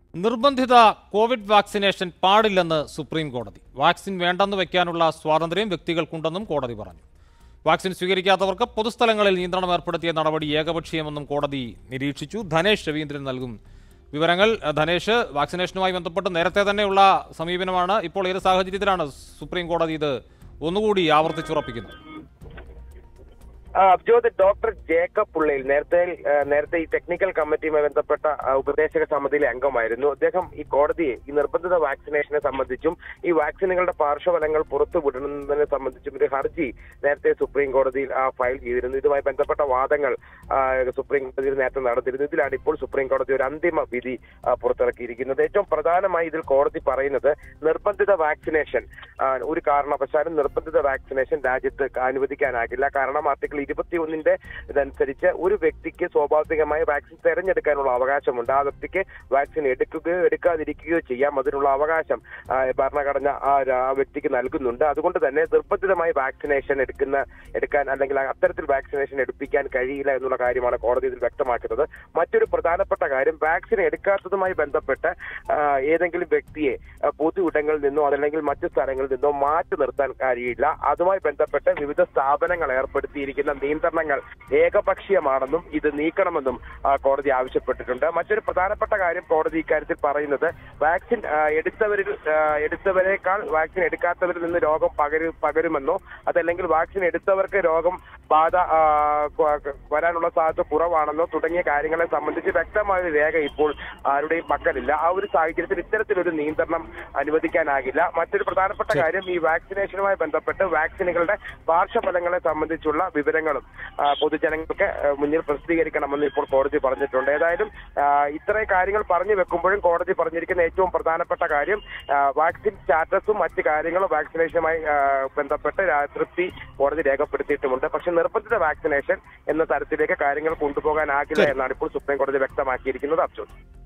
നിർബന്ധിത Covid vaccination പാടില്ലെന്ന് supreme കോടതി വാക്സിൻ വേണ്ടെന്ന് വയ്ക്കാനുള്ള സ്വാതന്ത്ര്യം വ്യക്തികൾക്കുണ്ടെന്നും കോടതി പറഞ്ഞു വാക്സിൻ സ്വീകരിക്കാത്തവർക്ക് പൊതുസ്ഥലങ്ങളിൽ നിയന്ത്രണം ഏർപ്പെടുത്തിയ നടപടി ഏകപക്ഷീയമെന്നും കോടതി നിരീക്ഷിച്ചു ധനേഷ് രവീന്ദ്രൻ നൽകും വിവരങ്ങൾ അഹ് ധനേഷ് വാക്സിനേഷനുമായി ബന്ധപ്പെട്ട് നേരത്തെ തന്നെയുള്ള സമീപനമാണ് ഇപ്പോൾ ഏത് സാഹചര്യത്തിലാണ് സുപ്രീം കോടതി ഇത് ഒന്നുകൂടി ആവർത്തിച്ചുറപ്പിക്കുന്നത് ആ, അബ്ജോദ് ഡോക്ടർ ജേക്കബ് പുള്ളയിൽ നേരത്തെ ആ, നേരത്തെ ഈ ടെക്നിക്കൽ കമ്മിറ്റിയുമായി ബന്ധപ്പെട്ട ആ, ഉപദേശക സമിതിയിലെ അംഗമായിരുന്നു അദ്ദേഹം ഈ കോടതിയെ ഈ നിർബന്ധിത വാക്സിനേഷനെ സംബന്ധിച്ചും ഈ വാക്സിനുകളുടെ പാർശ്വഫലങ്ങൾ പുറത്തുവിടുന്നതിനെ സംബന്ധിച്ചും ഒരു ഹർജി നേരത്തെ സുപ്രീം കോടതിയിൽ ആ, ഫയൽ ചെയ്തിരുന്നു ഇതുമായി ബന്ധപ്പെട്ട വാദങ്ങൾ ആ, സുപ്രീം കോടതിയിൽ നേരത്തെ നടന്നിരുന്നു ഇതിലാണ് ഇപ്പോൾ സുപ്രീം കോടതി ഒരു അന്തിമ വിധി ആ, പുറത്തിറക്കിയിരിക്കുന്നത് ഏറ്റവും പ്രധാനമായി ഇതിൽ കോടതി പറയുന്നത് നിർബന്ധിത വാക്സിനേഷൻ ആ, ഒരു കാരണവശാലും നിർബന്ധിത വാക്സിനേഷൻ രാജ്യത്ത് അനുവദിക്കാനാകില്ല കാരണം ആർട്ടിക്കിൾ ഇരുപത്തിയൊന്നിന്റെ ഇതനുസരിച്ച് ഒരു വ്യക്തിക്ക് സ്വാഭാവികമായി വാക്സിൻ തെരഞ്ഞെടുക്കാനുള്ള അവകാശമുണ്ട് ആ വ്യക്തിക്ക് വാക്സിൻ എടുക്കുകയോ എടുക്കാതിരിക്കുകയോ ചെയ്യാം അതിനുള്ള അവകാശം ആ, ഭരണഘടന ആ ര- ആ വ്യക്തിക്ക് നൽകുന്നുണ്ട് അതുകൊണ്ട് തന്നെ നിർബന്ധിതമായി വാക്സിനേഷൻ എടുക്കുന്ന എടുക്കാൻ അല്ലെങ്കിൽ അത്തരത്തിൽ വാക്സിനേഷൻ എടുപ്പിക്കാൻ കഴിയില്ല എന്നുള്ള കാര്യമാണ് കോടതി ഇതിൽ വ്യക്തമാക്കുന്നത് മറ്റൊരു പ്രധാനപ്പെട്ട കാര്യം വാക്സിൻ എടുക്കാത്തതുമായി ബന്ധപ്പെട്ട് ആ, ഏതെങ്കിലും വ്യക്തിയെ ആ, പൊതു ഇടങ്ങളിൽ നിന്നോ അതല്ലെങ്കിൽ മറ്റു സ്ഥലങ്ങളിൽ നിന്നോ മാറ്റി നിർത്താൻ കഴിയില്ല അതുമായി ബന്ധപ്പെട്ട് വിവിധ സ്ഥാപനങ്ങൾ ഏർപ്പെടുത്തിയിരിക്കുന്ന നിയന്ത്രണങ്ങൾ ഏകപക്ഷീയമാണെന്നും ഇത് നീക്കണമെന്നും ആ, കോടതി ആവശ്യപ്പെട്ടിട്ടുണ്ട് മറ്റൊരു പ്രധാനപ്പെട്ട കാര്യം കോടതി ഇക്കാര്യത്തിൽ പറയുന്നത് വാക്സിൻ ആ, എടുത്തവരിൽ ആ, എടുത്തവരെക്കാൾ വാക്സിൻ എടുക്കാത്തവരിൽ നിന്ന് രോഗം പകരു പകരുമെന്നോ അതല്ലെങ്കിൽ വാക്സിൻ എടുത്തവർക്ക് രോഗം ബാധ ആ, ക- വരാനുള്ള സാധ്യത കുറവാണെന്നോ തുടങ്ങിയ കാര്യങ്ങളെ സംബന്ധിച്ച് വ്യക്തമായ ഒരു രേഖ ഇപ്പോൾ ആരുടെയും പക്കലില്ല ആ ഒരു സാഹചര്യത്തിൽ ഇത്തരത്തിലൊരു നിയന്ത്രണം അനുവദിക്കാനാകില്ല മറ്റൊരു പ്രധാനപ്പെട്ട കാര്യം ഈ വാക്സിനേഷനുമായി ബന്ധപ്പെട്ട് വാക്സിനുകളുടെ പാർശ്വഫലങ്ങളെ സംബന്ധിച്ചുള്ള വിവരങ്ങളും ആ, പൊതുജനങ്ങൾക്ക് ആ, മുന്നിൽ പ്രസിദ്ധീകരിക്കണമെന്ന് ഇപ്പോൾ കോടതി പറഞ്ഞിട്ടുണ്ട് ഏതായാലും ആ, ഇത്രയും കാര്യങ്ങൾ പറഞ്ഞു വെക്കുമ്പോഴും കോടതി പറഞ്ഞിരിക്കുന്ന ഏറ്റവും പ്രധാനപ്പെട്ട കാര്യം ആ, വാക്സിൻ സ്റ്റാറ്റസും മറ്റു കാര്യങ്ങളും വാക്സിനേഷനുമായി ആ, ബന്ധപ്പെട്ട് രാ- തൃപ്തി കോടതി രേഖപ്പെടുത്തിയിട്ടുമുണ്ട് പക്ഷെ നിർബന്ധിത വാക്സിനേഷൻ എന്ന തരത്തിലേക്ക് കാര്യങ്ങൾ കൊണ്ടുപോകാനാകില്ല ശരി. എന്നാണ് ഇപ്പോൾ സുപ്രീം കോടതി വ്യക്തമാക്കിയിരിക്കുന്നത് അബ്ജോദ്